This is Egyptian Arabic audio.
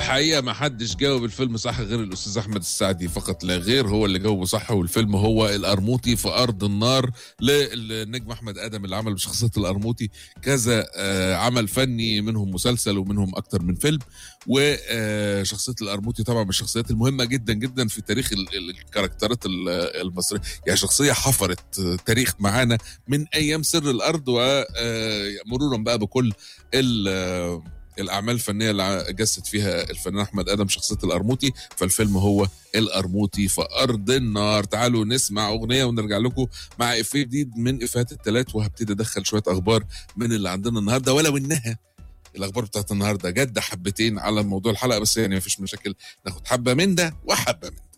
الحقيقه ما حدش جاوب الفيلم صح غير الاستاذ احمد السعدي فقط لا غير هو اللي جاوبه صح والفيلم هو القرموطي في ارض النار للنجم احمد ادم اللي عمل بشخصيه القرموطي كذا آه، عمل فني منهم مسلسل ومنهم اكتر من فيلم وشخصيه القرموطي طبعا من الشخصيات المهمه جدا جدا في تاريخ ال- ال- الكاركترات ال- المصريه يعني شخصيه حفرت تاريخ معانا من ايام سر الارض ومرورا بقى بكل ال- الاعمال الفنيه اللي جسد فيها الفنان احمد ادم شخصيه القرموطي فالفيلم هو القرموطي في ارض النار تعالوا نسمع اغنيه ونرجع لكم مع افيه جديد من افيهات الثلاث وهبتدي ادخل شويه اخبار من اللي عندنا النهارده ولو انها الاخبار بتاعت النهارده جد حبتين على موضوع الحلقه بس يعني مفيش مشاكل ناخد حبه من ده وحبه من ده